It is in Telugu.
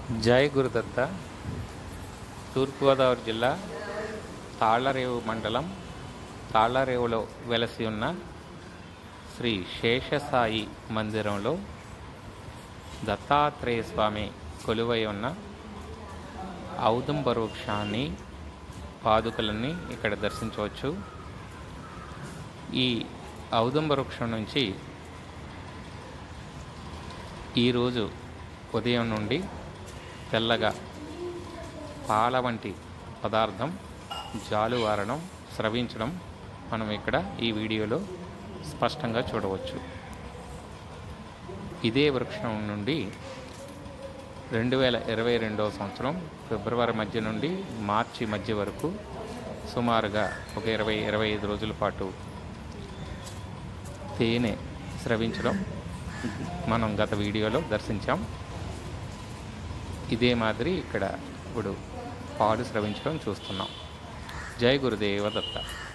జై గురుదత్త తూర్పుగోదావరి జిల్లా తాళ్లరేవు మండలం తాళ్లరేవులో వెలసి ఉన్న శ్రీ శేషసాయి మందిరంలో దత్తాత్రేయ స్వామి కొలువై ఉన్న ఔదుంబ వృక్షాన్ని పాదుకలన్నీ ఇక్కడ దర్శించవచ్చు ఈ ఔదుంబ వృక్షం నుంచి ఈరోజు ఉదయం నుండి తెల్లగా పాల వంటి పదార్థం జాలువారడం స్రవించడం మనం ఇక్కడ ఈ వీడియోలో స్పష్టంగా చూడవచ్చు ఇదే వృక్షం నుండి రెండు వేల ఇరవై రెండవ సంవత్సరం ఫిబ్రవరి మధ్య నుండి మార్చి మధ్య వరకు సుమారుగా ఒక ఇరవై ఇరవై ఐదు రోజుల పాటు తేనె స్రవించడం మనం గత వీడియోలో దర్శించాం ఇదే మాదిరి ఇక్కడ ఇప్పుడు పాలు స్రవించడం చూస్తున్నాం జై గురుదేవ దత్త